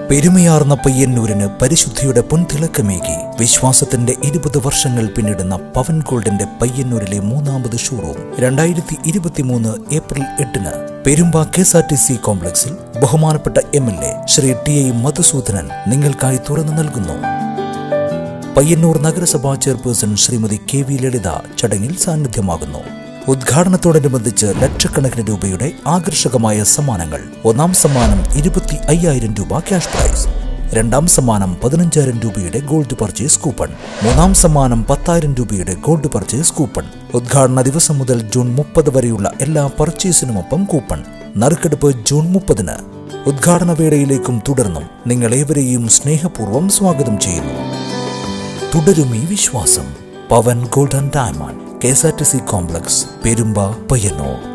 പെരുമയാർന്ന പയ്യന്നൂരിന് പരിശുദ്ധിയുടെ പൊൻതിളക്കമേകി വിശ്വാസത്തിന്റെ ഇരുപത് വർഷങ്ങൾ പിന്നിടുന്ന പവൻ ഗോൾഡിന്റെ പയ്യന്നൂരിലെ മൂന്നാമത് ഷോറൂം രണ്ടായിരത്തി ഇരുപത്തിമൂന്ന് ഏപ്രിൽ എട്ടിന് Perumba K S R T C കോംപ്ലക്സിൽ ബഹുമാനപ്പെട്ട M L A Shri T I Madhusoodanan നിങ്ങൾക്കായി തുറന്നു നൽകുന്നു പയ്യന്നൂർ നഗരസഭാ chairperson Shrimati K V Lalitha ചടങ്ങിൽ സാന്നിധ്യമാകുന്നു ഉദ്ഘാടനത്തോടനുബന്ധിച്ച് ലക്ഷക്കണക്കിന് രൂപയുടെ ആകർഷകമായ സമ്മാനങ്ങൾ ഒന്നാം സമ്മാനം ഇരുപത്തി അയ്യായിരം രൂപ ക്യാഷ് പ്രൈസ് രണ്ടാം സമ്മാനം പതിനഞ്ചായിരം രൂപയുടെ ഗോൾഡ് പർച്ചേസ് കൂപ്പൺ മൂന്നാം സമ്മാനം പത്തായിരം രൂപയുടെ ഗോൾഡ് പർച്ചേസ് കൂപ്പൺ ഉദ്ഘാടന ദിവസം മുതൽ ജൂൺ മുപ്പത് വരെയുള്ള എല്ലാ പർച്ചേസിനുമൊപ്പം കൂപ്പൺ നറുക്കെടുപ്പ് ജൂൺ മുപ്പതിന് ഉദ്ഘാടന വേളയിലേക്കും തുടർന്നും നിങ്ങളേവരെയും സ്നേഹപൂർവ്വം സ്വാഗതം ചെയ്യുന്നു തുടരും ഈ വിശ്വാസം Pavan golden diamond K S R T C complex Perumba Payyanur